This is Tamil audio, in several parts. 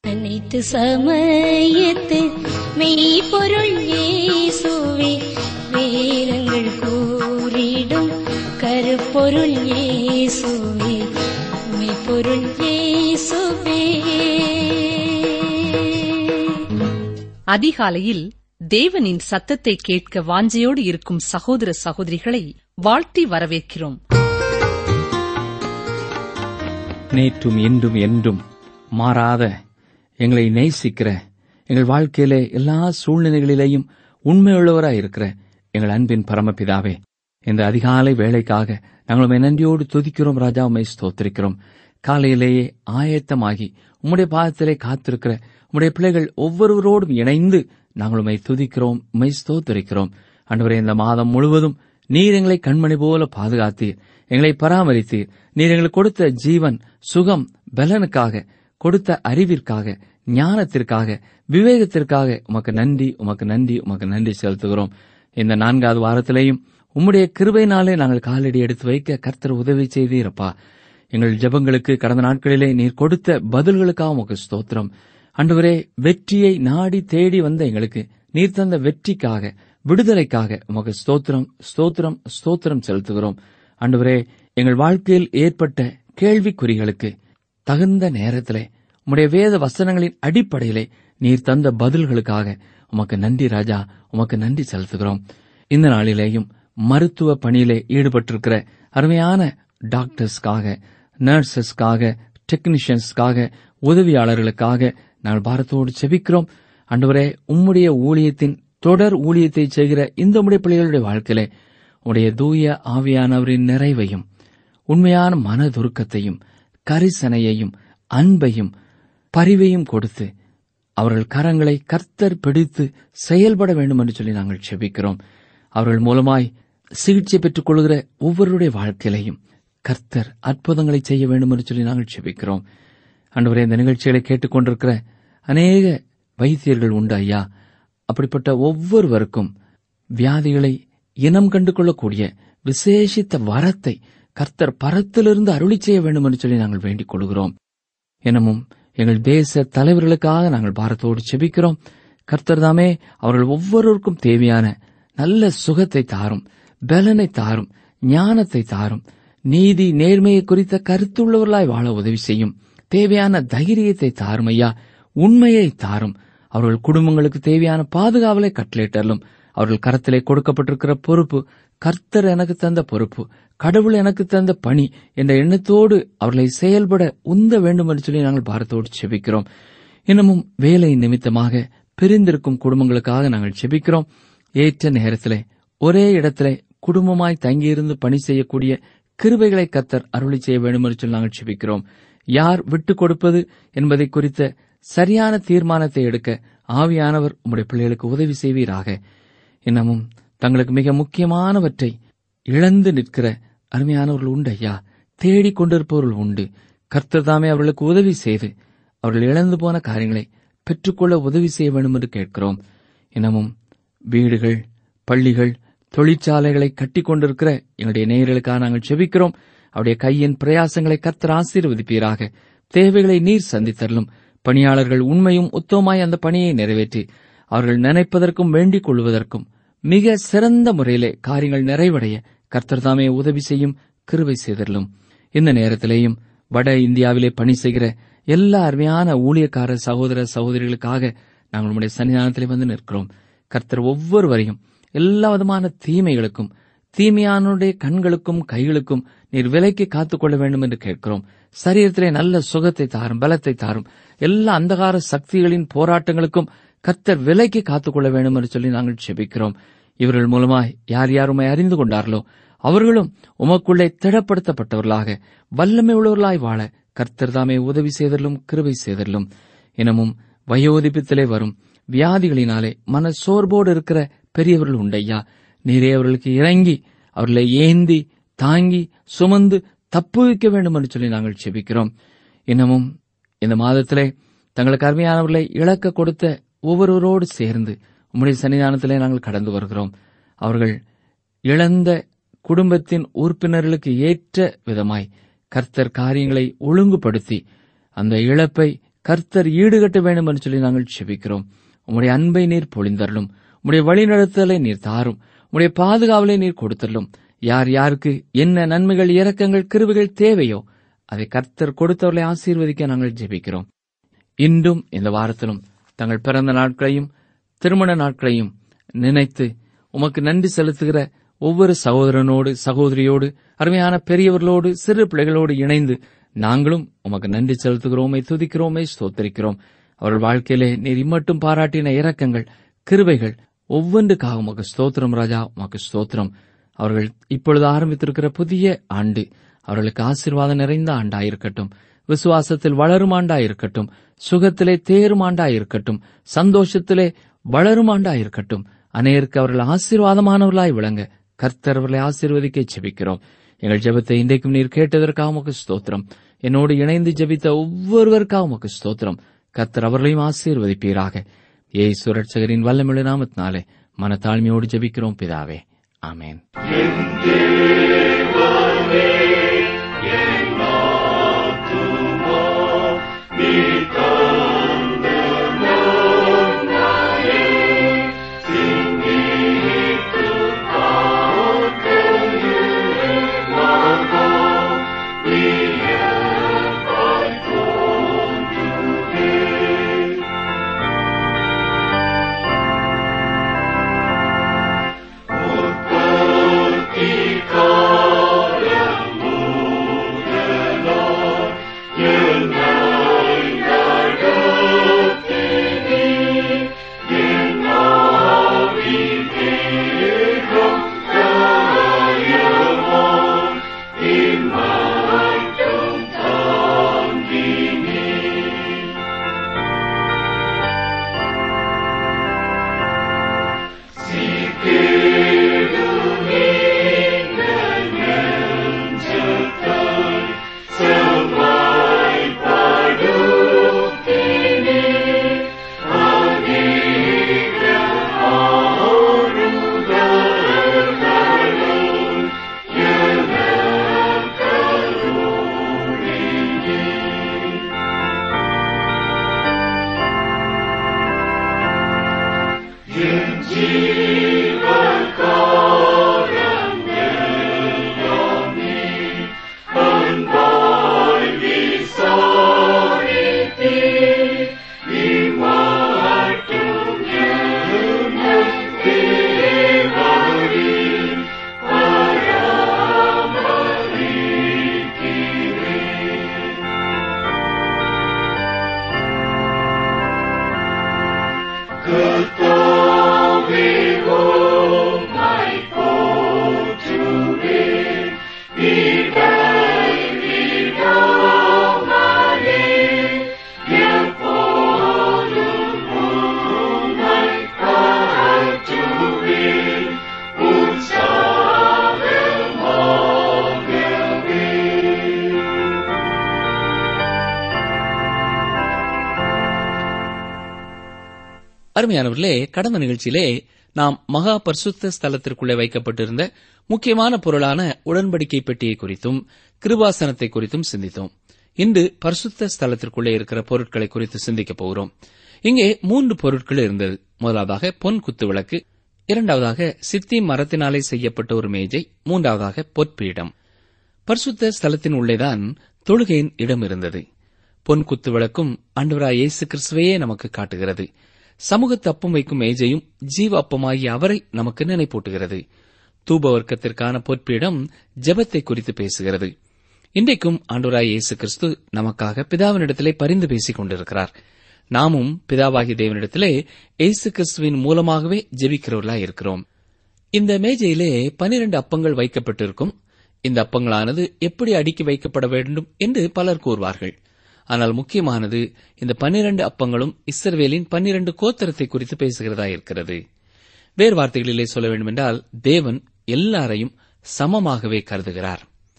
அனைத்து சமயத்து மெய்ப்பொருள் இயேசுவே வேதங்கள் கூறிடும் கருப்பொருள் இயேசுவே மெய்ப்பொருள் இயேசுவே அதிகாலையில் தேவனின் சத்தத்தை கேட்க வாஞ்சையோடு இருக்கும் சகோதர சகோதரிகளை வாழ்த்தி வரவேற்கிறோம் நேற்றும் இன்றும் என்றும் மாறாத எங்களை நேசிக்கிற எங்கள் வாழ்க்கையிலே எல்லா சூழ்நிலைகளிலேயும் உண்மையுள்ளவராய் இருக்கிற எங்கள் அன்பின் பரமபிதாவே இந்த அதிகாலை வேலைக்காக நாங்கள் உம்மை நன்றியோடு துதிக்கிறோம் ராஜா உம்மை ஸ்தோத்திரிக்கிறோம் காலையிலேயே ஆயத்தமாகி உம்முடைய பாதத்திலே காத்திருக்கிற உம்முடைய பிள்ளைகள் ஒவ்வொருவரோடும் இணைந்து நாங்கள் உம்மை துதிக்கிறோம் உம்மை ஸ்தோத்திரிக்கிறோம் அன்றுவரே இந்த மாதம் முழுவதும் நீர் எங்களை கண்மணி போல பாதுகாத்தீர் எங்களை பராமரித்தீர் நீர் எங்களுக்கு கொடுத்த ஜீவன் சுகம் பலனுக்காக கொடுத்த அறிவிற்காக ஞானத்திற்காக விவேகத்திற்காக உமக்கு நன்றி உமக்கு நன்றி உமக்கு நன்றி செலுத்துகிறோம் இந்த நான்காவது வாரத்திலேயும் உம்முடைய கிருபையினாலே நாங்கள் காலடி எடுத்து வைக்க கர்த்தர் உதவி செய்தீரப்பா எங்கள் ஜெபங்களுக்கு கடந்த நாட்களிலே நீர் கொடுத்த பதில்களுக்காக உமக்கு ஸ்தோத்திரம் அன்றுவரே வெற்றியை நாடி தேடி வந்த எங்களுக்கு நீர் தந்த வெற்றிக்காக விடுதலைக்காக உமக்கு ஸ்தோத்திரம் ஸ்தோத்திரம் ஸ்தோத்திரம் செலுத்துகிறோம் அன்றுவரே எங்கள் வாழ்க்கையில் ஏற்பட்ட கேள்விக்குறிகளுக்கு தகுந்த நேரத்திலே உம்முடைய வேத வசனங்களின் அடிப்படையிலே நீர் தந்த பதில்களுக்காக உமக்கு நன்றி ராஜா உமக்கு நன்றி செலுத்துகிறோம் இந்த நாளிலேயும் மருத்துவ பணியிலே ஈடுபட்டிருக்கிற அருமையான டாக்டர்ஸ்க்காக நர்சஸ்க்காக டெக்னீஷியன்ஸ்க்காக உதவியாளர்களுக்காக நாங்கள் பாரத்தோடு செபிக்கிறோம் அன்றுவரே உம்முடைய ஊழியத்தின் தொடர் ஊழியத்தை செய்கிற இந்த உம்முடைய பிள்ளைகளுடைய வாழ்க்கையிலே உடைய தூய ஆவியானவரின் நிறைவையும் உண்மையான மனதுருக்கத்தையும் கரிசனையையும் அன்பையும் பரிவையும் கொடுத்து அவர்கள் கரங்களை கர்த்தர் பிடித்து செயல்பட வேண்டும் என்று சொல்லி நாங்கள் செபிக்கிறோம் அவர்கள் மூலமாய் சிகிச்சை பெற்றுக் கொள்கிற ஒவ்வொருடைய வாழ்க்கையிலையும் கர்த்தர் அற்புதங்களை செய்ய வேண்டும் என்று சொல்லி நாங்கள் செபிக்கிறோம் அன்றுவரே இந்த நிகழ்ச்சிகளை கேட்டுக்கொண்டிருக்கிற அநேக வைத்தியர்கள் உண்டு ஐயா அப்படிப்பட்ட ஒவ்வொருவருக்கும் வியாதிகளை இனம் கண்டு கொள்ளக்கூடிய விசேஷித்த வரத்தை கர்த்தர் பரத்திலிருந்து அருளி செய்ய வேண்டும் என்று சொல்லி நாங்கள் வேண்டிக் கொள்கிறோம் எனமும் எங்கள் தேச தலைவர்களுக்காக நாங்கள் பாரத்தோடு செபிக்கிறோம் கர்த்தர் தாமே அவர்கள் ஒவ்வொருவருக்கும் தேவையான நல்ல சுகத்தை தாரும் பலனை தாரும் ஞானத்தை தாரும் நீதி நேர்மையை குறித்த கருத்துள்ளவர்களாய் வாழ உதவி செய்யும் தேவையான தைரியத்தை தாரும் ஐயா உண்மையை தாரும் அவர்கள் குடும்பங்களுக்கு தேவையான பாதுகாவலை கட்டளையிட்டலும் அவர்கள் கரத்திலே கொடுக்கப்பட்டிருக்கிற பொறுப்பு கர்த்தர் எனக்கு தந்த பொறுப்பு கடவுள் எனக்கு தந்த பணி என்ற எண்ணத்தோடு அவர்களை செயல்பட உந்த வேண்டும் என்று சொல்லி நாங்கள் பாரத்தோடு செபிக்கிறோம் இன்னமும் வேலை நிமித்தமாக பிரிந்திருக்கும் குடும்பங்களுக்காக நாங்கள் செபிக்கிறோம் ஏற்ற நேரத்திலே ஒரே இடத்திலே குடும்பமாய் தங்கியிருந்து பணி செய்யக்கூடிய கிருபைகளை கத்தர் அருளி செய்ய வேண்டும் என்று சொல்லி நாங்கள் செபிக்கிறோம் யார் விட்டுக் கொடுப்பது என்பதை குறித்த சரியான தீர்மானத்தை எடுக்க ஆவியானவர் உம்முடைய பிள்ளைகளுக்கு உதவி செய்வீராக இன்னமும் தங்களுக்கு மிக முக்கியமானவற்றை இழந்து நிற்கிற அருமையானவர்கள் உண்டு ஐயா தேடிக் கொண்டிருப்பவர்கள் உண்டு கர்த்தர் தாமே அவர்களுக்கு உதவி செய்து அவர்கள் இழந்து போன காரியங்களை பெற்றுக்கொள்ள உதவி செய்ய வேண்டும் என்று கேட்கிறோம் இன்னமும் வீடுகள் பள்ளிகள் தொழிற்சாலைகளை கட்டிக் கொண்டிருக்கிற எங்களுடைய நேயர்களுக்காக நாங்கள் செபிக்கிறோம் அவருடைய கையின் பிரயாசங்களை கர்த்தர் ஆசீர்வதிப்பீராக தேவைகளை நீர் சந்தித்தரலும் பணியாளர்கள் உண்மையும் உத்தமமாய் அந்த பணியை நிறைவேற்றி அவர்கள் நினைப்பதற்கும் வேண்டிக் கொள்வதற்கும் மிக சிறந்த முறையிலே காரியங்கள் நிறைவடைய கர்த்தர் தாமே உதவி செய்யும் கிருபை செய்தரலும் இந்த நேரத்திலேயும் வட இந்தியாவிலே பணி செய்கிற எல்லா அருமையான ஊழியக்கார சகோதர சகோதரிகளுக்காக நாங்கள் உங்களுடைய சன்னிதானத்திலே வந்து நிற்கிறோம் கர்த்தர் ஒவ்வொருவரையும் எல்லா விதமான தீமைகளுக்கும் தீமையானுடைய கண்களுக்கும் கைகளுக்கும் நீர் விலைக்கு காத்துக்கொள்ள வேண்டும் என்று கேட்கிறோம் சரீரத்திலே நல்ல சுகத்தை தாரும் பலத்தை தாரும் எல்லா அந்தகார சக்திகளின் போராட்டங்களுக்கும் கர்த்தர் விலைக்கு காத்துக்கொள்ள வேண்டும் என்று சொல்லி நாங்கள் செபிக்கிறோம் இவர்கள் மூலமாய் யார் யார் உம்மை அறிந்து கொண்டார்களோ அவர்களும் உமக்குள்ளே திடப்படுத்தப்பட்டவர்களாக வல்லமை உள்ளவர்களாய் வாழ கர்த்தர் தாமே உதவி செய்தலும் கிருபை செய்தலும் இனமும் வயோதிபத்திலே வரும் வியாதிகளினாலே மன சோர்வோடு இருக்கிற பெரியவர்கள் உண்டையா நீரே அவர்களுக்கு இறங்கி அவர்களை ஏந்தி தாங்கி சுமந்து தப்புவிக்க வேண்டும் என்று சொல்லி நாங்கள் செபிக்கிறோம் இன்னமும் இந்த மாதத்திலே தங்களுக்கு அருமையானவர்களை இழக்க கொடுத்த ஒவ்வொருவரோடு சேர்ந்து உம்முடைய சன்னிதானத்திலே நாங்கள் கடந்து வருகிறோம் அவர்கள் இழந்த குடும்பத்தின் உறுப்பினர்களுக்கு ஏற்ற விதமாய் கர்த்தர் காரியங்களை ஒழுங்குபடுத்தி அந்த இழப்பை கர்த்தர் ஈடுகட்ட வேண்டும் என்று சொல்லி நாங்கள் செபிக்கிறோம் உம்முடைய அன்பை நீர் பொழிந்தருளும் உம்முடைய வழிநடத்தலை நீர் தாரும் உம்முடைய பாதுகாவலை நீர் கொடுத்தருளும் யார் யாருக்கு என்ன நன்மைகள் இரக்கங்கள் கிருவிகள் தேவையோ அதை கர்த்தர் கொடுத்தவர்களை ஆசீர்வதிக்க நாங்கள் ஜெபிக்கிறோம் இன்றும் இந்த வாரத்திலும் தங்கள் பிறந்த நாட்களையும் திருமண நாட்களையும் நினைத்து உமக்கு நன்றி செலுத்துகிற ஒவ்வொரு சகோதரனோடு சகோதரியோடு அருமையான பெரியவர்களோடு சிறு பிள்ளைகளோடு இணைந்து நாங்களும் உமக்கு நன்றி செலுத்துகிறோமே துதிக்கிறோமே ஸ்தோத்தரிக்கிறோம் அவர்கள் வாழ்க்கையிலே நீர் இம்மட்டும் பாராட்டின இரக்கங்கள் கிருபைகள் ஒவ்வொன்றுக்காக உமக்கு ஸ்தோத்திரம் ராஜா உமக்கு ஸ்தோத்திரம் அவர்கள் இப்பொழுது ஆரம்பித்திருக்கிற புதிய ஆண்டு அவர்களுக்கு ஆசீர்வாதம் நிறைந்த ஆண்டாயிருக்கட்டும் விசுவாசத்தில் வளரும் ஆண்டாயிருக்கட்டும் சுகத்திலே தேரும் ஆண்டாயிருக்கட்டும் சந்தோஷத்திலே வளரும் ஆண்டாயிருக்கட்டும் அநேருக்கு அவர்கள் ஆசீர்வாதமானவர்களாய் விளங்க கர்த்தர் அவர்களை ஆசீர்வதிக்க ஜெபிக்கிறோம் எங்கள் ஜெபத்தை இன்றைக்கும் நீர் கேட்டதற்காக உமக்கு ஸ்தோத்திரம் என்னோடு இணைந்து ஜெபித்த ஒவ்வொருவருக்காக உமக்கு ஸ்தோத்திரம் கர்த்தர் அவர்களையும் ஆசீர்வதிப்பீராக ஏய் சுரட்சகரின் வல்லமிழ நாமத்தினாலே மனத்தாழ்மையோடு ஜெபிக்கிறோம் பிதாவே ஆமென் அருமையானவர்களே கடந்த நிகழ்ச்சியிலே நாம் மகா பரிசுத்த ஸ்தலத்திற்குள்ளே வைக்கப்பட்டிருந்த முக்கியமான பொருளான உடன்படிக்கை பெட்டியை குறித்தும் கிருபாசனத்தை குறித்தும் சிந்தித்தோம் இன்று பரிசுத்த ஸ்தலத்திற்குள்ளே இருக்கிற பொருட்களை குறித்து சிந்திக்கப் போகிறோம் இங்கே மூன்று பொருட்கள் இருந்தது முதலாவதாக பொன் குத்து விளக்கு இரண்டாவதாக சித்தி மரத்தினாலே செய்யப்பட்ட ஒரு மேஜை மூன்றாவதாக பொற்பீடம் பரிசுத்த ஸ்தலத்தின் உள்ளேதான் தொழுகையின் இடம் இருந்தது பொன் குத்து விளக்கும் ஆண்டவராய் இயேசு கிறிஸ்துவையே நமக்கு காட்டுகிறது சமூகத்து அப்பம் வைக்கும் மேஜையும் ஜீவ அப்பமாகிய அவரை நமக்கு நினைப்பூட்டுகிறது தூப வர்க்கத்திற்கான பொற்பீடம் ஜெபத்தை குறித்து பேசுகிறது இன்றைக்கும் ஆண்டவராய் இயேசு கிறிஸ்து நமக்காக பிதாவினிடத்திலே பரிந்து பேசிக் கொண்டிருக்கிறார் நாமும் பிதாவாகி தேவனிடத்திலே இயேசு கிறிஸ்துவின் மூலமாகவே ஜெபிக்கிறவர்களாய் இருக்கிறோம் இந்த மேஜையிலே பனிரண்டு அப்பங்கள் வைக்கப்பட்டிருக்கும் இந்த அப்பங்களானது எப்படி அடுக்கி வைக்கப்பட வேண்டும் என்று பலர் கூறுவார்கள் ஆனால் முக்கியமானது இந்த பன்னிரண்டு அப்பங்களும் இஸ்ரவேலின் பன்னிரண்டு கோத்திரத்தை குறித்து பேசுகிறதா இருக்கிறது வேறு வார்த்தைகளிலே சொல்ல வேண்டுமென்றால் தேவன் எல்லாரையும் சமமாகவே கருதுகிறார்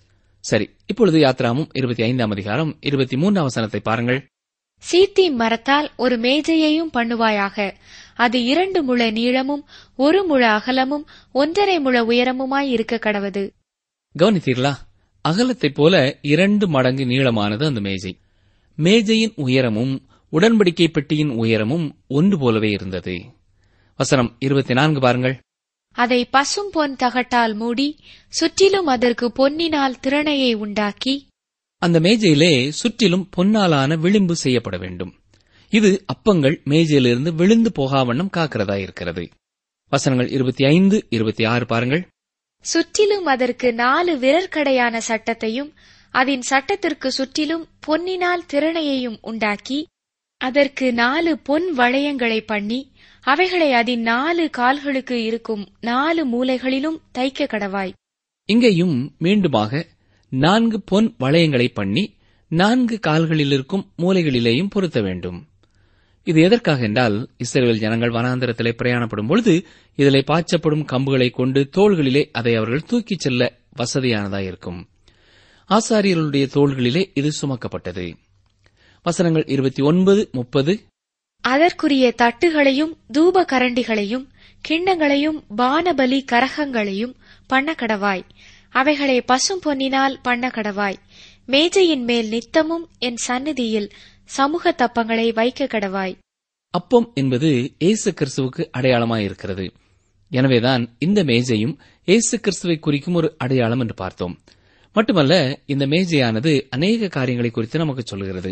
சரி இப்பொழுது யாத்ராமும் இருபத்தி ஐந்தாம் அதிகாரம் இருபத்தி மூன்றாம் வசனத்தை பாருங்கள் சீத்தி மரத்தால் ஒரு மேஜையையும் பண்ணுவாயாக அது இரண்டு முழ நீளமும் ஒரு முழ அகலமும் ஒன்றரை முழ உயரமுமாய் இருக்க கடவது கவனித்தீர்களா அகலத்தைப் போல இரண்டு மடங்கு நீளமானது அந்த மேஜை மேஜையின் உயரமும் உடன்படிக்கை பெட்டியின் உயரமும் ஒன்று போலவே இருந்தது வசனம் இருபத்தி நான்கு பாருங்கள் அதை பசும் பொன் தகட்டால் மூடி சுற்றிலும் அதற்கு பொன்னினால் திறனையை உண்டாக்கி அந்த மேஜையிலே சுற்றிலும் பொன்னாலான விளிம்பு செய்யப்பட வேண்டும் இது அப்பங்கள் மேஜையிலிருந்து விழுந்து போகாவண்ணம் காக்கிறதா இருக்கிறது வசனங்கள் இருபத்தி ஐந்து இருபத்தி ஆறு பாருங்கள் சுற்றிலும் அதற்கு நாலு விரற்கடையான சட்டத்தையும் அதன் சட்டத்திற்கு சுற்றிலும் பொன்னினால் திறனையையும் உண்டாக்கி அதற்கு நாலு பொன் வளையங்களை பண்ணி அவைகளை அதன் நாலு கால்களுக்கு இருக்கும் நாலு மூலைகளிலும் தைக்க கடவாய் இங்கேயும் மீண்டுமாக நான்கு பொன் வளையங்களை பண்ணி நான்கு கால்களில் இருக்கும் மூலைகளிலேயும் பொருத்த வேண்டும் இது எதற்காக என்றால் இஸ்ரேல் ஜனங்கள் வனாந்தரத்திலே பிரயாணப்படும் பொழுது இதிலே பாய்ச்சப்படும் கம்புகளை கொண்டு தோள்களிலே அதை அவர்கள் தூக்கிச் செல்ல வசதியானதாயிருக்கும் ஆசாரியர்களுடைய தோள்களிலே இது சுமக்கப்பட்டது வசனங்கள் இருபத்தி ஒன்பது முப்பது அதற்குரிய தட்டுகளையும் தூப கரண்டிகளையும் கிண்ணங்களையும் பானபலி கரகங்களையும் பண்ண கடவாய் அவைகளை பசும் பொன்னினால் பண்ண கடவாய் மேஜையின் மேல் நித்தமும் என் சந்நிதியில் சமூக தப்பங்களை வைக்க கடவாய் அப்பம் என்பது இயேசு கிறிஸ்துவுக்கு அடையாளமாயிருக்கிறது எனவேதான் இந்த மேஜையும் இயேசு கிறிஸ்துவை குறிக்கும் ஒரு அடையாளம் என்று பார்த்தோம் மட்டுமல்ல இந்த மேஜையானது அநேக காரியங்களை குறித்து நமக்கு சொல்கிறது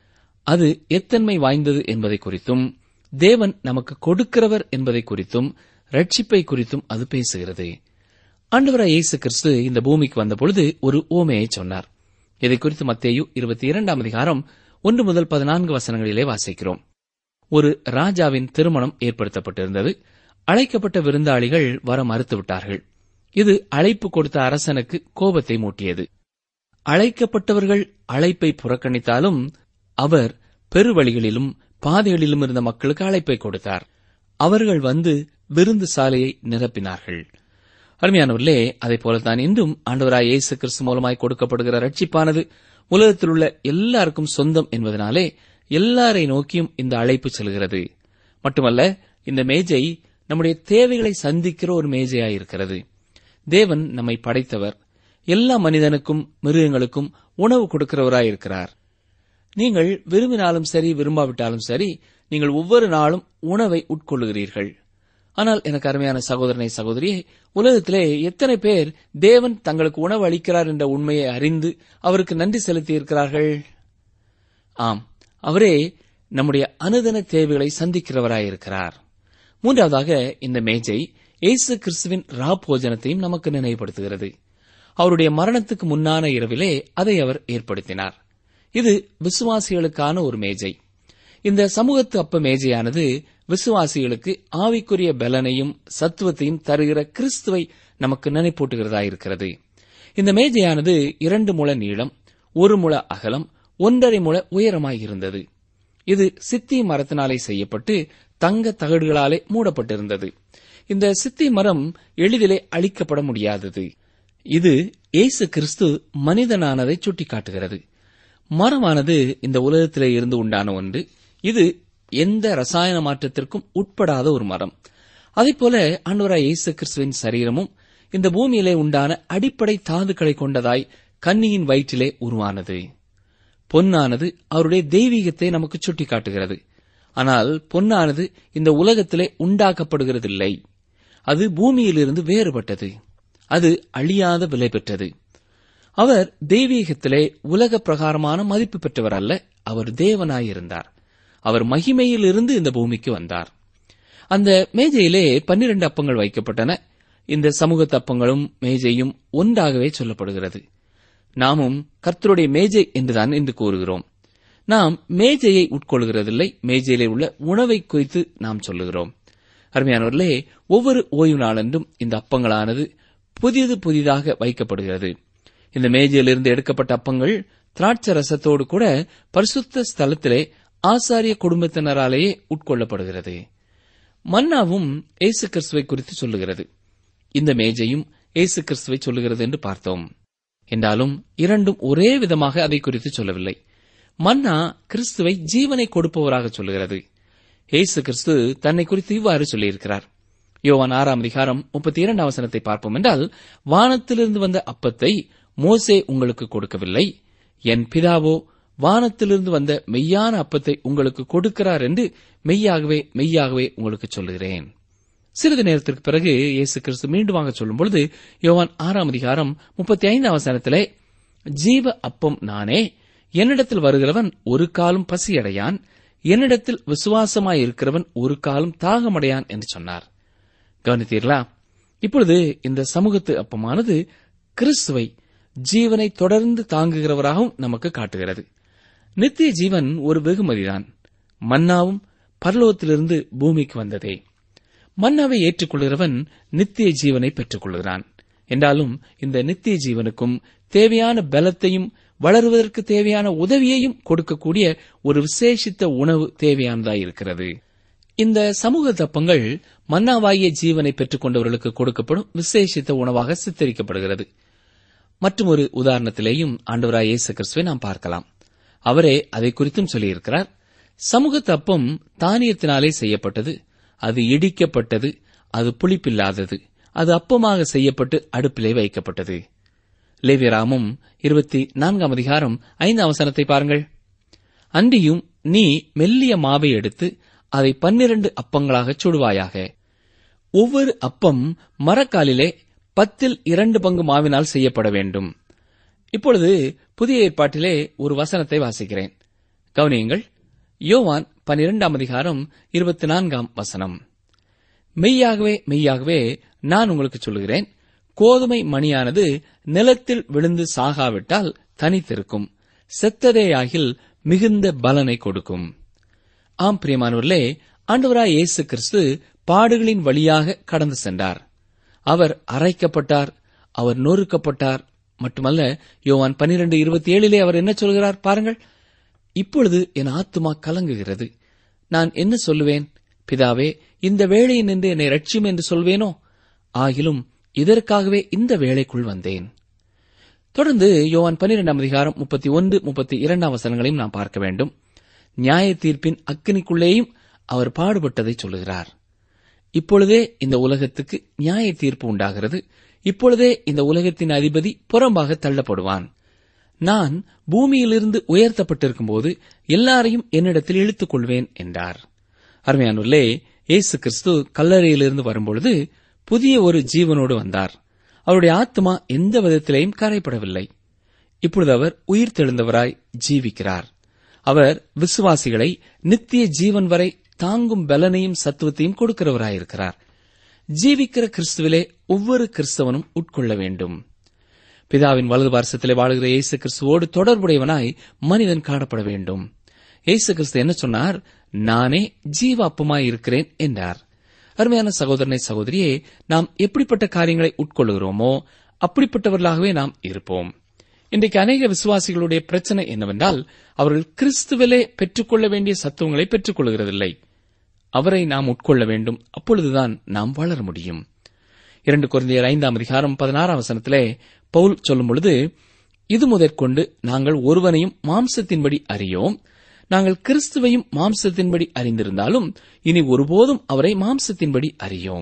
அது எத்தன்மை வாய்ந்தது என்பதை குறித்தும் தேவன் நமக்கு கொடுக்கிறவர் என்பதை குறித்தும் ரட்சிப்பை குறித்தும் அது பேசுகிறது ஆண்டவராய் இயேசு கிறிஸ்து இந்த பூமிக்கு வந்தபொழுது ஒரு ஓமையை சொன்னார் இதை குறித்து மத்தேயு இருபத்தி இரண்டாம் அதிகாரம் ஒன்று முதல் பதினான்கு வசனங்களிலே வாசிக்கிறோம் ஒரு ராஜாவின் திருமணம் ஏற்படுத்தப்பட்டிருந்தது அழைக்கப்பட்ட விருந்தாளிகள் வர மறுத்துவிட்டார்கள் இது அழைப்பு கொடுத்த அரசனுக்கு கோபத்தை மூட்டியது அழைக்கப்பட்டவர்கள் அழைப்பை புறக்கணித்தாலும் அவர் பெருவழிகளிலும் பாதைகளிலும் இருந்த மக்களுக்கு அழைப்பை கொடுத்தார் அவர்கள் வந்து விருந்து சாலையை நிரப்பினார்கள் அருமையானவர்களே அதைப் போலத்தான் இன்றும் ஆண்டவராய் இயேசு கிறிஸ்து மூலமாய் கொடுக்கப்படுகிற ரட்சிப்பானது உலகத்தில் உள்ள எல்லாருக்கும் சொந்தம் என்பதனாலே எல்லாரை நோக்கியும் இந்த அழைப்பு செல்கிறது மட்டுமல்ல இந்த மேஜை நம்முடைய தேவைகளை சந்திக்கிற ஒரு மேஜையாயிருக்கிறது தேவன் நம்மை படைத்தவர் எல்லா மனிதனுக்கும் மிருகங்களுக்கும் உணவு கொடுக்கிறவராயிருக்கிறார் நீங்கள் விரும்பினாலும் சரி விரும்பாவிட்டாலும் சரி நீங்கள் ஒவ்வொரு நாளும் உணவை உட்கொள்ளுகிறீர்கள் ஆனால் எனக்கு அருமையான சகோதரனை சகோதரியே உலகத்திலே எத்தனை பேர் தேவன் தங்களுக்கு உணவு அளிக்கிறார் என்ற உண்மையை அறிந்து அவருக்கு நன்றி செலுத்தியிருக்கிறார்கள் ஆம் அவரே நம்முடைய அனுதின தேவைகளை சந்திக்கிறவராயிருக்கிறார் மூன்றாவதாக இந்த மேஜை இயேசு கிறிஸ்துவின் ரா போஜனத்தையும் நமக்கு நினைவுபடுத்துகிறது அவருடைய மரணத்துக்கு முன்னான இரவிலே அதை அவர் ஏற்படுத்தினார் இது விசுவாசிகளுக்கான ஒரு மேஜை இந்த சமூகத்து அப்ப மேஜையானது விசுவாசிகளுக்கு ஆவிக்குரிய பலனையும் சத்துவத்தையும் தருகிற கிறிஸ்துவை நமக்கு நினைப்பூட்டுகிறதாயிருக்கிறது இந்த மேஜையானது இரண்டு முழ நீளம் ஒரு முழ அகலம் ஒன்றரை முழ உயரமாய் இருந்தது இது சித்தி மரத்தினாலே செய்யப்பட்டு தங்க தகடுகளாலே மூடப்பட்டிருந்தது இந்த சித்தி மரம் எளிதிலே அழிக்கப்பட முடியாதது இது இயேசு கிறிஸ்து மனிதனானதை சுட்டிக்காட்டுகிறது மரமானது இந்த உலகத்திலே இருந்து உண்டான ஒன்று இது எந்த ரசாயன மாற்றத்திற்கும் உட்படாத ஒரு மரம் அதைப்போல ஆண்டவராய் இயேசு கிறிஸ்துவின் சரீரமும் இந்த பூமியிலே உண்டான அடிப்படை தாதுக்களை கொண்டதாய் கன்னியின் வயிற்றிலே உருவானது பொன்னானது அவருடைய தெய்வீகத்தை நமக்கு சுட்டிக்காட்டுகிறது ஆனால் பொன்னானது இந்த உலகத்திலே உண்டாக்கப்படுகிறதில்லை அது பூமியிலிருந்து வேறுபட்டது அது அழியாத விலை பெற்றது அவர் தெய்வீகத்திலே உலக பிரகாரமான மதிப்பு பெற்றவர் அல்ல அவர் தேவனாயிருந்தார் அவர் மகிமையிலிருந்து இந்த பூமிக்கு வந்தார் அந்த மேஜையிலே பன்னிரண்டு அப்பங்கள் வைக்கப்பட்டன இந்த சமூகத்து அப்பங்களும் மேஜையும் ஒன்றாகவே சொல்லப்படுகிறது நாமும் கர்த்தருடைய மேஜை என்றுதான் என்று கூறுகிறோம் நாம் மேஜையை உட்கொள்கிறதில்லை மேஜையிலே உள்ள உணவை குறித்து நாம் சொல்லுகிறோம் அருமையானவர்களே ஒவ்வொரு ஓய்வு நாளன்றும் இந்த அப்பங்களானது புதியது புதிதாக வைக்கப்படுகிறது இந்த மேஜையிலிருந்து எடுக்கப்பட்ட அப்பங்கள் திராட்சை ரசத்தோடு கூட பரிசுத்த ஸ்தலத்திலே ஆசாரிய குடும்பத்தினராலேயே உட்கொள்ளப்படுகிறது மன்னாவும் இயேசு கிறிஸ்துவை குறித்து சொல்லுகிறது இந்த மேஜையும் இயேசு கிறிஸ்துவை சொல்லுகிறது என்று பார்த்தோம் என்றாலும் இரண்டும் ஒரே விதமாக அதை குறித்து சொல்லவில்லை மன்னா கிறிஸ்துவை ஜீவனை கொடுப்பவராக சொல்லுகிறது இயேசு கிறிஸ்து தன்னை குறித்து இவ்வாறு சொல்லியிருக்கிறார் யோவான் ஆறாம் அதிகாரம் முப்பத்தி இரண்டாம் வசனத்தை பார்ப்போம் என்றால் வானத்திலிருந்து வந்த அப்பத்தை மோசே உங்களுக்கு கொடுக்கவில்லை என் பிதாவோ வானத்திலிருந்து வந்த மெய்யான அப்பத்தை உங்களுக்கு கொடுக்கிறார் என்று மெய்யாகவே மெய்யாகவே உங்களுக்கு சொல்லுகிறேன் சிறிது நேரத்திற்கு பிறகு இயேசு கிறிஸ்து மீண்டும் வாங்க சொல்லும் பொழுது யோவான் ஆறாம் அதிகாரம் முப்பத்தி ஐந்தாம் அவசரத்திலே ஜீவ அப்பம் நானே என்னிடத்தில் வருகிறவன் ஒரு காலும் பசியடையான் என்னிடத்தில் விசுவாசமாயிருக்கிறவன் ஒரு காலும் தாகமடையான் என்று சொன்னார் கவனித்தீர்களா இப்பொழுது இந்த சமூகத்து அப்பமானது கிறிஸ்துவை ஜீவனை தொடர்ந்து தாங்குகிறவராகவும் நமக்கு காட்டுகிறது நித்திய ஜீவன் ஒரு வெகுமதிதான் மன்னாவும் பரலோகத்திலிருந்து பூமிக்கு வந்ததே மன்னாவை ஏற்றுக்கொள்கிறவன் நித்திய ஜீவனை பெற்றுக் கொள்கிறான் என்றாலும் இந்த நித்திய ஜீவனுக்கும் தேவையான பலத்தையும் வளருவதற்கு தேவையான உதவியையும் கொடுக்கக்கூடிய ஒரு விசேஷித்த உணவு தேவையானதாயிருக்கிறது இந்த சமூக தப்பங்கள் மன்னாவாகிய ஜீவனை பெற்றுக் கொண்டவர்களுக்கு கொடுக்கப்படும் விசேஷித்த உணவாக சித்தரிக்கப்படுகிறது மற்றும் ஒரு உதாரணத்திலேயும் ஆண்டவராய் இயேசு கிறிஸ்துவை நாம் பார்க்கலாம் அவரே அதை குறித்தும் சொல்லியிருக்கிறார் சமூக தப்பம் தானியத்தினாலே செய்யப்பட்டது அது இடிக்கப்பட்டது அது புளிப்பில்லாதது அது அப்பமாக செய்யப்பட்டு அடுப்பிலே வைக்கப்பட்டது லேவியராமும் இருபத்தி நான்காம் அதிகாரம் ஐந்தாம் வசனத்தை பாருங்கள் அன்றியும் நீ மெல்லிய மாவை எடுத்து அதை பன்னிரண்டு அப்பங்களாகச் சுடுவாயாக ஒவ்வொரு அப்பம் மரக்காலிலே பத்தில் இரண்டு பங்கு மாவினால் செய்யப்பட வேண்டும் இப்பொழுது புதிய ஏற்பாட்டிலே ஒரு வசனத்தை வாசிக்கிறேன் கவனியுங்கள் யோவான் பனிரெண்டாம் அதிகாரம் இருபத்தி நான்காம் வசனம் மெய்யாகவே மெய்யாகவே நான் உங்களுக்கு சொல்லுகிறேன் கோதுமை மணியானது நிலத்தில் விழுந்து சாகாவிட்டால் தனித்திருக்கும் செத்ததேயாகில் மிகுந்த பலனை கொடுக்கும் ஆம் பிரியமானவர்களே ஆண்டவராய் இயேசு கிறிஸ்து பாடுகளின் வழியாக கடந்து சென்றார் அவர் அரைக்கப்பட்டார் அவர் நொறுக்கப்பட்டார் மட்டுமல்ல யோவான் பனிரெண்டு இருபத்தி ஏழிலே அவர் என்ன சொல்கிறார் பாருங்கள் இப்பொழுது என் ஆத்துமா கலங்குகிறது நான் என்ன சொல்லுவேன் பிதாவே இந்த வேளையை நின்று என்னை ரட்சியும் என்று சொல்வேனோ ஆகிலும் இதற்காகவே இந்த வேளைக்குள் வந்தேன் தொடர்ந்து யோவான் பனிரெண்டாம் அதிகாரம் முப்பத்தி ஒன்று முப்பத்தி இரண்டாம் வசனங்களையும் நாம் பார்க்க வேண்டும் நியாய தீர்ப்பின் அக்கினிக்குள்ளேயும் அவர் பாடுபட்டதை சொல்லுகிறார் இப்பொழுதே இந்த உலகத்துக்கு நியாய தீர்ப்பு உண்டாகிறது இப்பொழுதே இந்த உலகத்தின் அதிபதி புறம்பாக தள்ளப்படுவான் நான் பூமியிலிருந்து உயர்த்தப்பட்டிருக்கும் போது எல்லாரையும் என்னிடத்தில் இழுத்துக் கொள்வேன் என்றார் அருமையானுள்ளே இயேசு கிறிஸ்து கல்லறையிலிருந்து வரும்பொழுது புதிய ஒரு ஜீவனோடு வந்தார் அவருடைய ஆத்மா எந்த விதத்திலேயும் கரைப்படவில்லை இப்பொழுது அவர் உயிர் தெழுந்தவராய் ஜீவிக்கிறார் அவர் விசுவாசிகளை நித்திய ஜீவன் வரை தாங்கும் பலனையும் சத்துவத்தையும் கொடுக்கிறவராயிருக்கிறார் ஜீவிக்கிற கிறிஸ்துவிலே ஒவ்வொரு கிறிஸ்தவனும் உட்கொள்ள வேண்டும் பிதாவின் வலது பார்சத்திலே வாழுகிற இயேசு கிறிஸ்துவோடு தொடர்புடையவனாய் மனிதன் காணப்பட வேண்டும் இயேசு கிறிஸ்து என்ன சொன்னார் நானே ஜீவ அப்பமாய் இருக்கிறேன் என்றார் அருமையான சகோதரனை சகோதரியே நாம் எப்படிப்பட்ட காரியங்களை உட்கொள்கிறோமோ அப்படிப்பட்டவர்களாகவே நாம் இருப்போம் இன்றைக்கு அநேக விசுவாசிகளுடைய பிரச்சனை என்னவென்றால் அவர்கள் கிறிஸ்துவிலே பெற்றுக்கொள்ள வேண்டிய சத்துவங்களை பெற்றுக் கொள்கிறதில்லை அவரை நாம் உட்கொள்ள வேண்டும் அப்பொழுதுதான் நாம் வளர முடியும் இரண்டு குழந்தையர் ஐந்தாம் அதிகாரம் பதினாறாம் வசனத்திலே பவுல் சொல்லும் பொழுது இது முதற்கொண்டு நாங்கள் ஒருவனையும் மாம்சத்தின்படி அறியோம் நாங்கள் கிறிஸ்துவையும் மாம்சத்தின்படி அறிந்திருந்தாலும் இனி ஒருபோதும் அவரை மாம்சத்தின்படி அறியோம்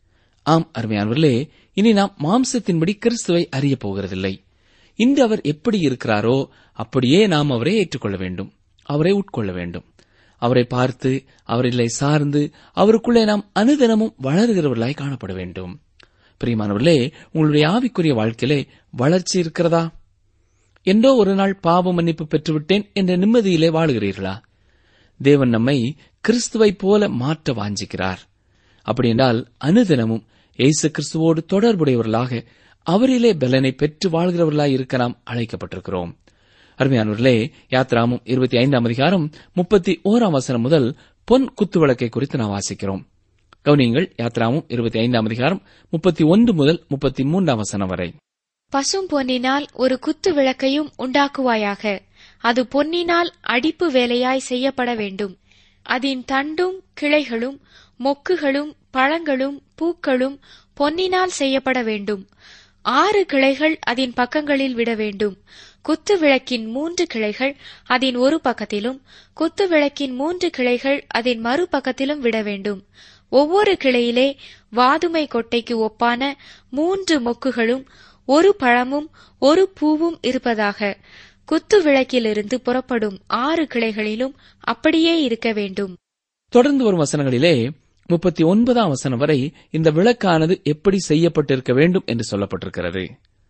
ஆம் அருமையானவர்களே இனி நாம் மாம்சத்தின்படி கிறிஸ்துவை அறியப் போகிறதில்லை இன்று அவர் எப்படி இருக்கிறாரோ அப்படியே நாம் அவரை ஏற்றுக்கொள்ள வேண்டும் அவரை உட்கொள்ள வேண்டும் அவரை பார்த்து அவரில்லை சார்ந்து அவருக்குள்ளே நாம் அனுதினமும் வளருகிறவர்களாய் காணப்பட வேண்டும் பிரியமானவர்களே உங்களுடைய ஆவிக்குரிய வாழ்க்கையிலே வளர்ச்சி இருக்கிறதா என்றோ ஒரு நாள் பாவ மன்னிப்பு பெற்றுவிட்டேன் என்ற நிம்மதியிலே வாழுகிறீர்களா தேவன் நம்மை கிறிஸ்துவைப் போல மாற்ற வாஞ்சிக்கிறார் அப்படியென்றால் அனுதினமும் இயேசு கிறிஸ்துவோடு தொடர்புடையவர்களாக அவரிலே பலனை பெற்று வாழ்கிறவர்களாய் இருக்க நாம் அழைக்கப்பட்டிருக்கிறோம் அருமையானவர்களே யாத்ராமும் இருபத்தி ஐந்தாம் அதிகாரம் முப்பத்தி ஓராம் வசனம் முதல் பொன் குத்துவிளக்கை குறித்து நாம் வாசிக்கிறோம் கவுனியங்கள் யாத்ராமும் இருபத்தி ஐந்தாம் அதிகாரம் முப்பத்தி ஒன்று முதல் முப்பத்தி மூன்றாம் வசனம் வரை பசும் பொன்னினால் ஒரு குத்து விளக்கையும் உண்டாக்குவாயாக அது பொன்னினால் அடிப்பு வேலையாய் செய்யப்பட வேண்டும் அதன் தண்டும் கிளைகளும் மொக்குகளும் பழங்களும் பூக்களும் பொன்னினால் செய்யப்பட வேண்டும் ஆறு கிளைகள் அதன் பக்கங்களில் விட வேண்டும் குத்து விளக்கின் மூன்று கிளைகள் அதன் ஒரு பக்கத்திலும் குத்து விளக்கின் மூன்று கிளைகள் அதன் மறுபக்கத்திலும் விட வேண்டும் ஒவ்வொரு கிளையிலே வாதுமை கொட்டைக்கு ஒப்பான மூன்று மொக்குகளும் ஒரு பழமும் ஒரு பூவும் இருப்பதாக குத்து விளக்கிலிருந்து புறப்படும் ஆறு கிளைகளிலும் அப்படியே இருக்க வேண்டும் தொடர்ந்து வரும் வசனங்களிலே முப்பத்தி ஒன்பதாம் வசனம் வரை இந்த விளக்கானது எப்படி செய்யப்பட்டிருக்க வேண்டும் என்று சொல்லப்பட்டிருக்கிறது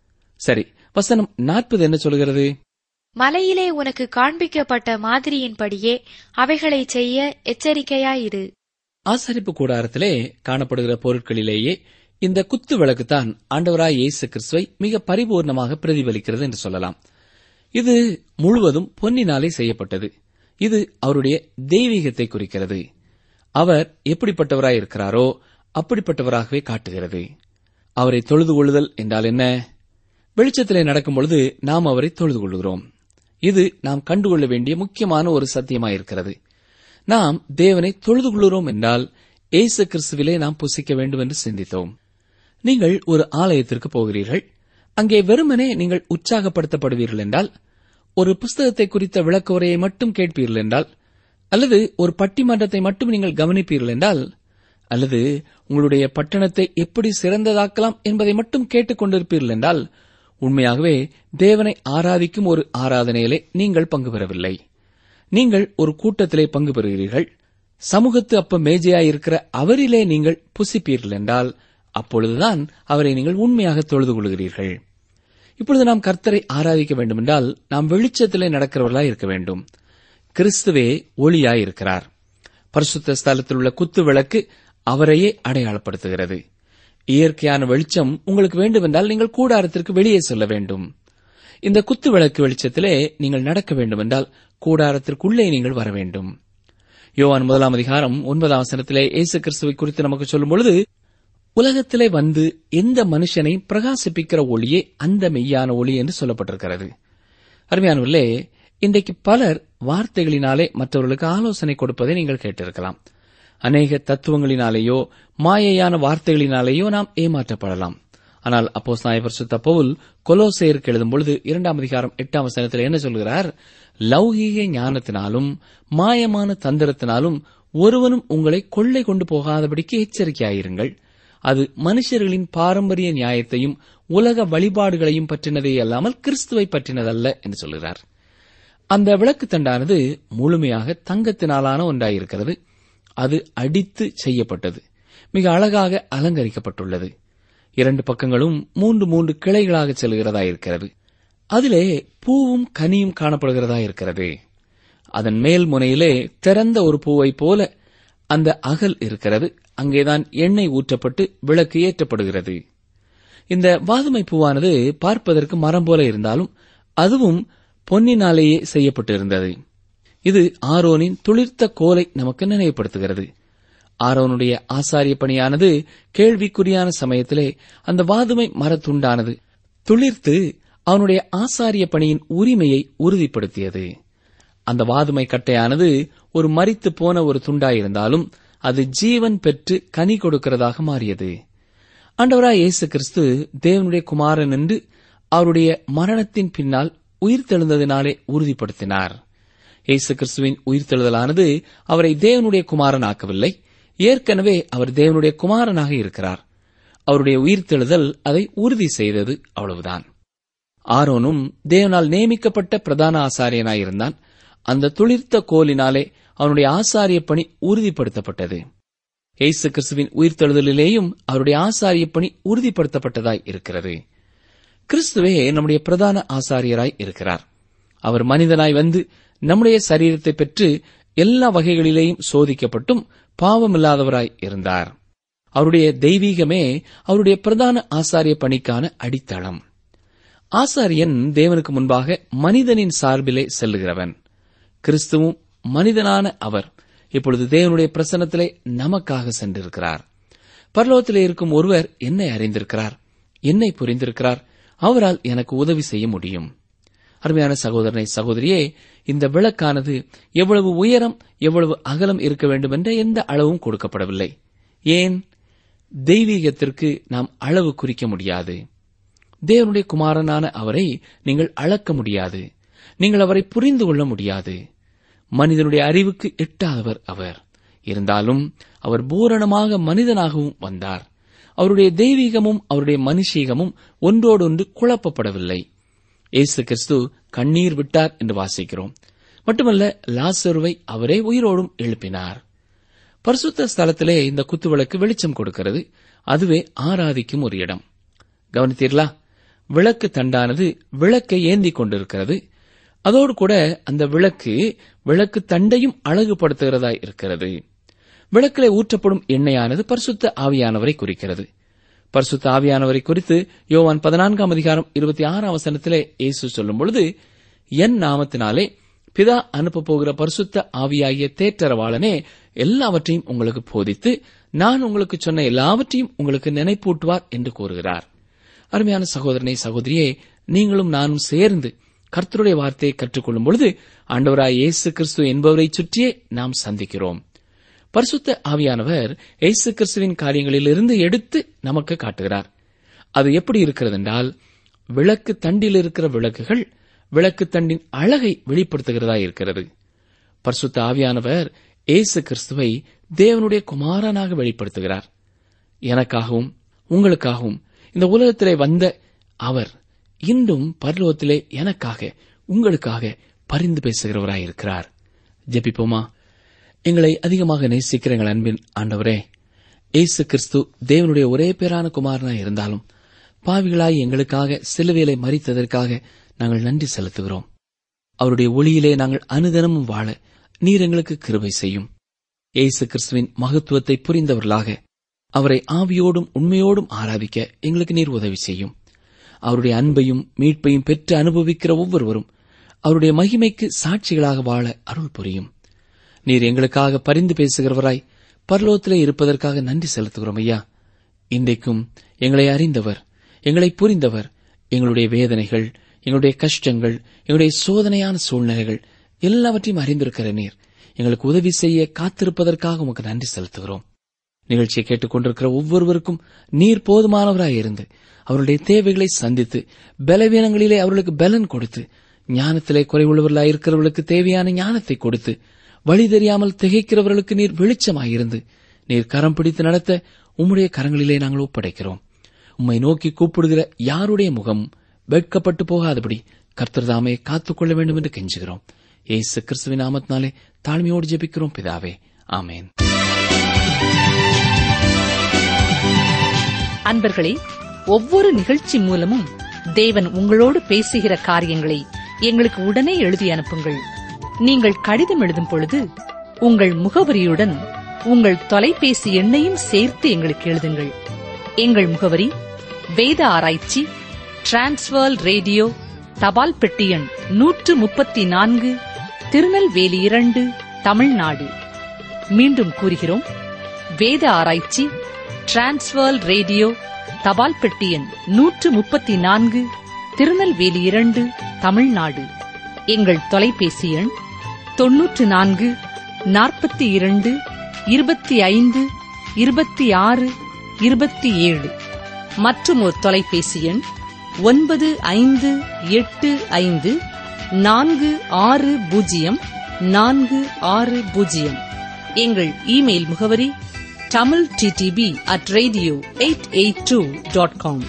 சரி வசனம் நாற்பது என்ன சொல்கிறது மலையிலே உனக்கு காண்பிக்கப்பட்ட மாதிரியின்படியே அவைகளைச் செய்ய எச்சரிக்கையாயிரு ஆசரிப்பு கூடாரத்திலே காணப்படுகிற பொருட்களிலேயே இந்த குத்து விளக்குத்தான் ஆண்டவராய் இயேசு கிறிஸ்துவை மிக பரிபூர்ணமாக பிரதிபலிக்கிறது என்று சொல்லலாம் இது முழுவதும் பொன்னினாலே செய்யப்பட்டது இது அவருடைய தெய்வீகத்தை குறிக்கிறது அவர் எப்படிப்பட்டவராய் இருக்கிறாரோ அப்படிப்பட்டவராகவே காட்டுகிறது அவரை தொழுது கொள்ளுதல் என்றால் என்ன வெளிச்சத்திலே நடக்கும் பொழுது நாம் அவரை தொழுது கொள்கிறோம் இது நாம் கண்டுகொள்ள வேண்டிய முக்கியமான ஒரு சத்தியமாயிருக்கிறது நாம் தேவனை தொழுது கொள்கிறோம் என்றால் ஏசு கிறிஸ்துவிலே நாம் புசிக்க வேண்டும் என்று சிந்தித்தோம் நீங்கள் ஒரு ஆலயத்திற்கு போகிறீர்கள் அங்கே வெறுமனே நீங்கள் உற்சாகப்படுத்தப்படுவீர்கள் என்றால் ஒரு புஸ்தகத்தை குறித்த விளக்க உரையை மட்டும் கேட்பீர்கள் என்றால் அல்லது ஒரு பட்டிமன்றத்தை மட்டும் நீங்கள் கவனிப்பீர்கள் என்றால் அல்லது உங்களுடைய பட்டணத்தை எப்படி சிறந்ததாக்கலாம் என்பதை மட்டும் கேட்டுக் கொண்டிருப்பீர்கள் என்றால் உண்மையாகவே தேவனை ஆராதிக்கும் ஒரு ஆராதனையிலே நீங்கள் பங்கு பெறவில்லை நீங்கள் ஒரு கூட்டத்திலே பங்கு பெறுகிறீர்கள் சமூகத்து அப்ப மேஜையாயிருக்கிற அவரிலே நீங்கள் புசிப்பீர்கள் என்றால் அப்பொழுதுதான் அவரை நீங்கள் உண்மையாக தொழுது கொள்கிறீர்கள் இப்பொழுது நாம் கர்த்தரை ஆராதிக்க வேண்டுமென்றால் நாம் வெளிச்சத்திலே நடக்கிறவர்களாய் இருக்க வேண்டும் கிறிஸ்துவே ஒளியாய் இருக்கிறார் பரிசுத்த ஸ்தலத்தில் உள்ள குத்து விளக்கு அவரையே அடையாளப்படுத்துகிறது இயற்கையான வெளிச்சம் உங்களுக்கு வேண்டுமென்றால் நீங்கள் கூடாரத்திற்கு வெளியே செல்ல வேண்டும் இந்த குத்து விளக்கு வெளிச்சத்திலே நீங்கள் நடக்க வேண்டுமென்றால் கூடாரத்திற்குள்ளே நீங்கள் வர வேண்டும் யோவான் முதலாம் அதிகாரம் ஒன்பதாம் வசனத்திலே இயேசு கிறிஸ்துவை குறித்து நமக்கு சொல்லும் பொழுது உலகத்திலே வந்து எந்த மனுஷனை பிரகாசிப்பிக்கிற ஒளியே அந்த மெய்யான ஒளி என்று சொல்லப்பட்டிருக்கிறது அருமையானவர்களே இன்றைக்கு பலர் வார்த்தைகளினாலே மற்றவர்களுக்கு ஆலோசனை கொடுப்பதை நீங்கள் கேட்டிருக்கலாம் அநேக தத்துவங்களினாலேயோ மாயையான வார்த்தைகளினாலேயோ நாம் ஏமாற்றப்படலாம் ஆனால் அப்போ சுத்த பவுல் கொலோசேருக்கு எழுதும் பொழுது இரண்டாம் அதிகாரம் எட்டாம் வசனத்தில் என்ன சொல்கிறார் லௌகீக ஞானத்தினாலும் மாயமான தந்திரத்தினாலும் ஒருவனும் உங்களை கொள்ளை கொண்டு போகாதபடிக்கு எச்சரிக்கையாயிருங்கள் அது மனுஷர்களின் பாரம்பரிய நியாயத்தையும் உலக வழிபாடுகளையும் பற்றினதே அல்லாமல் கிறிஸ்துவை பற்றினதல்ல என்று சொல்கிறார் அந்த விளக்கு தண்டானது முழுமையாக தங்கத்தினாலான ஒன்றாயிருக்கிறது அது அடித்து செய்யப்பட்டது மிக அழகாக அலங்கரிக்கப்பட்டுள்ளது இரண்டு பக்கங்களும் மூன்று மூன்று கிளைகளாக செல்கிறதா இருக்கிறது அதிலே பூவும் கனியும் காணப்படுகிறதா இருக்கிறது அதன் மேல் முனையிலே திறந்த ஒரு பூவைப் போல அந்த அகல் இருக்கிறது அங்கேதான் எண்ணெய் ஊற்றப்பட்டு விளக்கு ஏற்றப்படுகிறது இந்த வாதுமை பூவானது பார்ப்பதற்கு மரம் போல இருந்தாலும் அதுவும் பொன்னினாலேயே செய்யப்பட்டிருந்தது இது ஆரோனின் துளிர்த்த கோலை நமக்கு நினைவுபடுத்துகிறது ஆரோனுடைய ஆசாரிய பணியானது கேள்விக்குறியான சமயத்திலே அந்த வாதுமை மரத்துண்டானது துளிர்த்து அவனுடைய ஆசாரிய பணியின் உரிமையை உறுதிப்படுத்தியது அந்த வாதுமை கட்டையானது ஒரு மரித்து போன ஒரு துண்டாயிருந்தாலும் அது ஜீவன் பெற்று கனி கொடுக்கிறதாக மாறியது ஆண்டவராய் இயேசு கிறிஸ்து தேவனுடைய குமாரன் என்று அவருடைய மரணத்தின் பின்னால் உயிர்த்தெழுந்ததினாலே உறுதிப்படுத்தினார் இயேசு கிறிஸ்துவின் உயிர்த்தெழுதலானது அவரை தேவனுடைய குமாரன் ஆக்கவில்லை ஏற்கனவே அவர் தேவனுடைய குமாரனாக இருக்கிறார் அவருடைய உயிர்த்தெழுதல் அதை உறுதி செய்தது அவ்வளவுதான் ஆரோனும் தேவனால் நியமிக்கப்பட்ட பிரதான ஆசாரியனாயிருந்தான் அந்த துளிர்த்த கோலினாலே அவனுடைய ஆசாரிய பணி உறுதிப்படுத்தப்பட்டது இயேசு கிறிஸ்துவின் உயிர்த்தெழுதலிலேயும் அவருடைய ஆசாரிய பணி உறுதிப்படுத்தப்பட்டதாய் இருக்கிறது கிறிஸ்துவே நம்முடைய பிரதான ஆசாரியராய் இருக்கிறார் அவர் மனிதனாய் வந்து நம்முடைய சரீரத்தை பெற்று எல்லா வகைகளிலேயும் சோதிக்கப்பட்டும் பாவமில்லாதவராய் இருந்தார் அவருடைய தெய்வீகமே அவருடைய பிரதான ஆசாரிய பணிக்கான அடித்தளம் ஆசாரியன் தேவனுக்கு முன்பாக மனிதனின் சார்பிலே செல்லுகிறவன் கிறிஸ்துவும் மனிதனான அவர் இப்பொழுது தேவனுடைய பிரசன்னத்திலே நமக்காக சென்றிருக்கிறார் பரலோகத்திலே இருக்கும் ஒருவர் என்னை அறிந்திருக்கிறார் என்னை புரிந்திருக்கிறார் அவரால் எனக்கு உதவி செய்ய முடியும் அருமையான சகோதரனை சகோதரியே இந்த விளக்கானது எவ்வளவு உயரம் எவ்வளவு அகலம் இருக்க வேண்டும் என்ற எந்த அளவும் கொடுக்கப்படவில்லை ஏன் தெய்வீகத்திற்கு நாம் அளவு குறிக்க முடியாது தேவனுடைய குமாரனான அவரை நீங்கள் அளக்க முடியாது நீங்கள் அவரை புரிந்து கொள்ள முடியாது மனிதனுடைய அறிவுக்கு எட்டாதவர் அவர் இருந்தாலும் அவர் பூரணமாக மனிதனாகவும் வந்தார் அவருடைய தெய்வீகமும் அவருடைய மனுஷீகமும் ஒன்றோடொன்று குழப்பப்படவில்லை இயேசு கிறிஸ்து கண்ணீர் விட்டார் என்று வாசிக்கிறோம் மட்டுமல்ல லாசருவை அவரே உயிரோடும் எழுப்பினார் பரிசுத்த ஸ்தலத்திலே இந்த குத்துவிளக்கு வெளிச்சம் கொடுக்கிறது அதுவே ஆராதிக்கும் ஒரு இடம் கவனித்தீர்களா விளக்கு தண்டானது விளக்கை ஏந்தி கொண்டிருக்கிறது அதோடு கூட அந்த விளக்கு விளக்கு தண்டையும் அழகுபடுத்துகிறதா இருக்கிறது விளக்கிலே ஊற்றப்படும் எண்ணெயானது பரிசுத்த ஆவியானவரை குறிக்கிறது பரிசுத்த ஆவியானவரை குறித்து யோவான் பதினான்காம் அதிகாரம் இருபத்தி ஆறாம் வசனத்திலே இயேசு சொல்லும் பொழுது என் நாமத்தினாலே பிதா அனுப்ப போகிற பரிசுத்த ஆவியாகிய தேற்றரவாளனே எல்லாவற்றையும் உங்களுக்கு போதித்து நான் உங்களுக்கு சொன்ன எல்லாவற்றையும் உங்களுக்கு நினைப்பூட்டுவார் என்று கூறுகிறார் அருமையான சகோதரனை சகோதரியே நீங்களும் நானும் சேர்ந்து கர்த்தருடைய வார்த்தையை கற்றுக்கொள்ளும் பொழுது ஆண்டவராய் இயேசு கிறிஸ்து என்பவரை சுற்றியே நாம் சந்திக்கிறோம் பரிசுத்த ஆவியானவர் இயேசு கிறிஸ்துவின் காரியங்களிலிருந்து எடுத்து நமக்கு காட்டுகிறார் அது எப்படி இருக்கிறது என்றால் விளக்கு தண்டில் இருக்கிற விளக்குகள் விளக்கு தண்டின் அழகை வெளிப்படுத்துகிறதா இருக்கிறது பரிசுத்த ஆவியானவர் இயேசு கிறிஸ்துவை தேவனுடைய குமாரனாக வெளிப்படுத்துகிறார் எனக்காகவும் உங்களுக்காகவும் இந்த உலகத்திலே வந்த அவர் இன்றும் பரலோகத்திலே எனக்காக உங்களுக்காக பரிந்து பேசுகிறவராயிருக்கிறார் ஜெபிப்போமா எங்களை அதிகமாக நேசிக்கிற எங்கள் அன்பின் ஆண்டவரே இயேசு கிறிஸ்து தேவனுடைய ஒரே பேரான குமாரனாய் இருந்தாலும் பாவிகளாய் எங்களுக்காக சிலுவையிலே மறித்ததற்காக நாங்கள் நன்றி செலுத்துகிறோம் அவருடைய ஒளியிலே நாங்கள் அனுதினமும் வாழ நீர் எங்களுக்கு கிருபை செய்யும் இயேசு கிறிஸ்துவின் மகத்துவத்தை புரிந்தவர்களாக அவரை ஆவியோடும் உண்மையோடும் ஆராதிக்க எங்களுக்கு நீர் உதவி செய்யும் அவருடைய அன்பையும் மீட்பையும் பெற்று அனுபவிக்கிற ஒவ்வொருவரும் அவருடைய மகிமைக்கு சாட்சிகளாக வாழ அருள் புரியும் நீர் எங்களுக்காக பரிந்து பேசுகிறவராய் பரலோகத்திலே இருப்பதற்காக நன்றி செலுத்துகிறோம் ஐயா இன்றைக்கும் எங்களை அறிந்தவர் எங்களை புரிந்தவர் எங்களுடைய வேதனைகள் எங்களுடைய கஷ்டங்கள் எங்களுடைய சோதனையான சூழ்நிலைகள் எல்லாவற்றையும் அறிந்திருக்கிற நீர் எங்களுக்கு உதவி செய்ய காத்திருப்பதற்காக உமக்கு நன்றி செலுத்துகிறோம் நிகழ்ச்சியை கேட்டுக்கொண்டிருக்கிற ஒவ்வொருவருக்கும் நீர் போதுமானவராய் இருந்து அவருடைய தேவைகளை சந்தித்து பலவீனங்களிலே அவர்களுக்கு பலன் கொடுத்து ஞானத்திலே குறைவுள்ளவர்களாய் இருக்கிறவர்களுக்கு தேவையான ஞானத்தை கொடுத்து வழி தெரியாமல் திகைக்கிறவர்களுக்கு நீர் வெளிச்சமாயிருந்து நீர் கரம் பிடித்து நடத்த உம்முடைய கரங்களிலே நாங்கள் ஒப்படைக்கிறோம் உம்மை நோக்கி கூப்பிடுகிற யாருடைய முகம் வெட்கப்பட்டு போகாதபடி கர்த்தர்தாமே காத்துக்கொள்ள வேண்டும் என்று கெஞ்சுகிறோம் ஏசு கிறிஸ்துவின் நாமத்தினாலே தாழ்மையோடு ஜெபிக்கிறோம் பிதாவே ஆமேன் அன்பர்களே ஒவ்வொரு நிகழ்ச்சி மூலமும் தேவன் உங்களோடு பேசுகிற காரியங்களை எங்களுக்கு உடனே எழுதி அனுப்புங்கள் நீங்கள் கடிதம் எழுதும் பொழுது உங்கள் முகவரியுடன் உங்கள் தொலைபேசி எண்ணையும் சேர்த்து எங்களுக்கு எழுதுங்கள் எங்கள் முகவரி வேத ஆராய்ச்சி டிரான்ஸ்வர் ரேடியோ தபால் பெட்டி எண் நூற்று முப்பத்தி நான்கு திருநெல்வேலி இரண்டு தமிழ்நாடு மீண்டும் கூறுகிறோம் வேத ஆராய்ச்சி டிரான்ஸ்வர் ரேடியோ தபால் பெட்டி எண் நூற்று முப்பத்தி நான்கு திருநெல்வேலி இரண்டு தமிழ்நாடு எங்கள் தொலைபேசி எண் தொன்னூற்று நான்கு நாற்பத்தி இரண்டு இருபத்தி ஐந்து இருபத்தி ஆறு இருபத்தி ஏழு மற்றும் ஒரு தொலைபேசி எண் ஒன்பது ஐந்து எட்டு ஐந்து நான்கு ஆறு பூஜ்ஜியம் நான்கு ஆறு பூஜ்ஜியம் எங்கள் இமெயில் முகவரி Tamil DTP at radio eight eight two dot com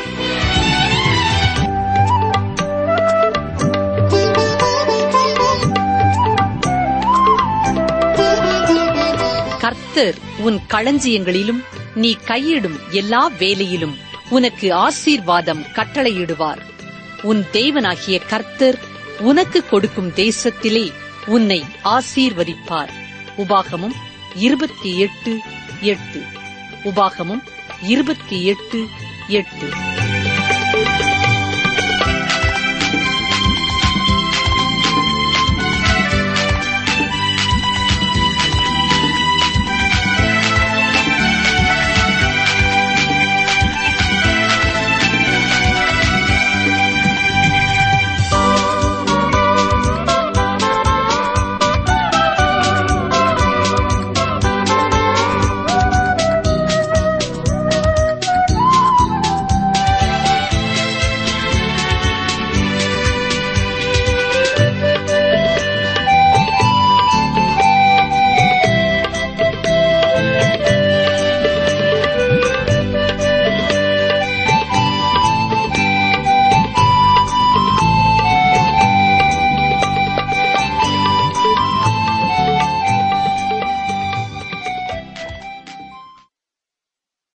கர்த்தர் உன் களஞ்சியங்களிலும் நீ கையிடும் எல்லா வேலையிலும் உனக்கு ஆசீர்வாதம் கட்டளையிடுவார் உன் தேவனாகிய கர்த்தர் உனக்கு கொடுக்கும் தேசத்திலே உன்னை ஆசீர்வதிப்பார் உபாகமும் இருபத்தி எட்டு எட்டு உபாகமும் இருபத்தி எட்டு எட்டு